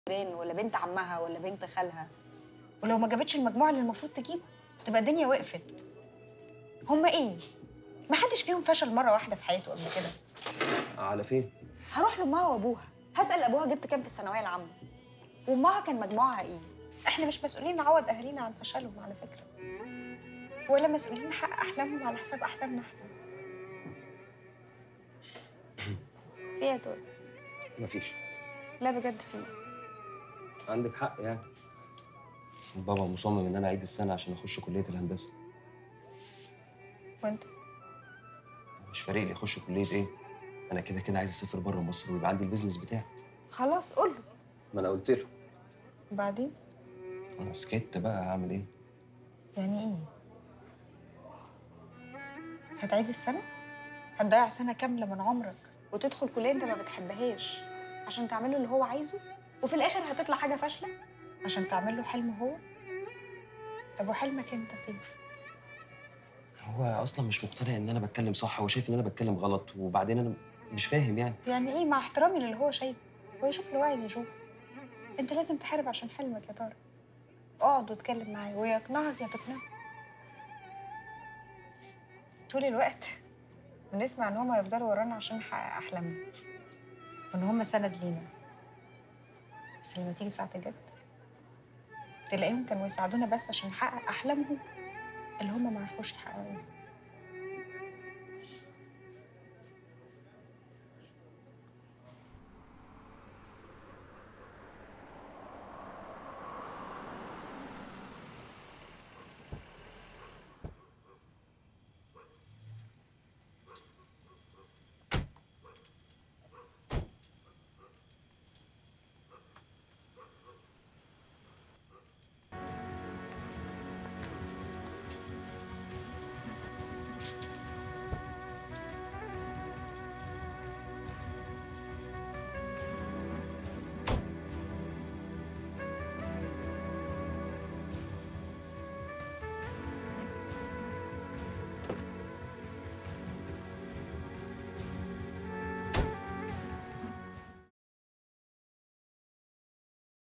جيران ولا بنت عمها ولا بنت خالها ولو ما جابتش المجموعه اللي المفروض تجيبه تبقى الدنيا وقفت هما ايه ما حدش فيهم فشل مره واحده في حياته قبل كده على فين؟ هروح لامها وابوها هسال ابوها جبت كام في الثانويه العامه وامها كان مجموعها ايه احنا مش مسؤولين نعوض اهالينا عن فشلهم على فكره ولا مسؤولين نحقق احلامهم على حساب احلامنا احنا في ايه يا تقول مفيش لا بجد في إيه؟ عندك حق يعني بابا مصمم ان انا اعيد السنه عشان اخش كليه الهندسه وانت مش فارق لي اخش كليه ايه انا كده كده عايز اسافر بره مصر ويبقى عندي البيزنس بتاعي خلاص قول له ما انا قلت له وبعدين انا سكت بقى هعمل ايه يعني ايه هتعيد السنه هتضيع سنه كامله من عمرك وتدخل كليه انت ما بتحبهاش عشان تعمله اللي هو عايزه وفي الاخر هتطلع حاجه فاشله عشان تعمل له حلمه هو طب وحلمك انت فين هو اصلا مش مقتنع ان انا بتكلم صح هو شايف ان انا بتكلم غلط وبعدين انا مش فاهم يعني يعني ايه مع احترامي للي هو شايفه هو يشوف اللي هو عايز يشوفه انت لازم تحارب عشان حلمك يا طارق اقعد واتكلم معاه ويا يقنعك يا تقنعه طول الوقت بنسمع ان هما يفضلوا ورانا عشان نحقق احلامنا وان هما سند لينا بس لما تيجي ساعة الجد تلاقيهم كانوا يساعدونا بس عشان نحقق احلامهم اللي هما ما عرفوش يحققوها